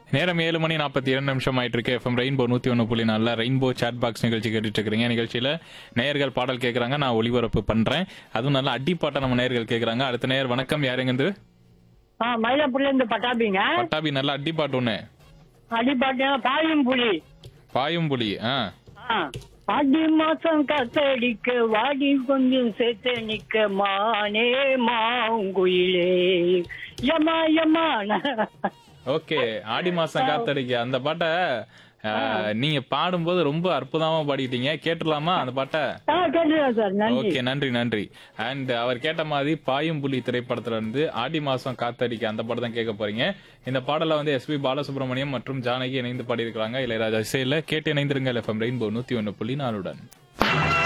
நேரம் ஏழு மணி நாற்பத்தி இரண்டு நிமிஷம் ஆயிட்டு இருக்கு எஃப்எம் ரெயின்போ நூத்தி ஒன்று புள்ளி நாலில் ரெயின்போ சாட் பாக்ஸ் நிகழ்ச்சி கேட்டுட்டு இருக்கிறீங்க நிகழ்ச்சியில நேயர்கள் பாடல் கேட்கறாங்க நான் ஒளிபரப்பு பண்றேன் அதுவும் நல்லா அடிப்பாட்டை நம்ம நேயர்கள் கேட்கறாங்க அடுத்த நேயர் வணக்கம் யாருங்க ஆ மயிலாப்பூர்ல இருந்து பட்டாபிங்க பட்டாபி நல்லா அடிப்பாட்டு ஒண்ணு அடி பாத்தீங்கன்னா பாயும் புலி பாயும் புலி ஆ ஆ. ஆடி மாசம் காத்தடிக்க வாடி கொஞ்சம் சேர்த்து நிக்க மானே மாங்குயிலே யமா யமா ஓகே ஆடி மாசம் காத்தடிக்க அந்த பாட்டை ஆ, நீங்க பாடும்போது ரொம்ப அற்புதமா பாடிட்டீங்க கேட்டுடலாமா அந்த பாட்டை ஆ கேட்டுறேன் சார் நன்றி ஓகே நன்றி நன்றி அண்ட் அவர் கேட்ட மாதிரி பாயும் புலி திரைப்படத்துல இருந்து ஆடி மாசம் காத்தடிக்க அந்த பாடம் தான் கேட்க போறீங்க இந்த பாடல வந்து எஸ்பி பாலசுப்ரமணியம் மற்றும் ஜானகி இணைந்து பாடியிருக்கிறாங்க இளையராஜா இசையில கேட்டு இணைந்திருங்க எஃப்எம் ரெயின்போ நூத்தி ஒன்னு புள்ளி நாலுடன்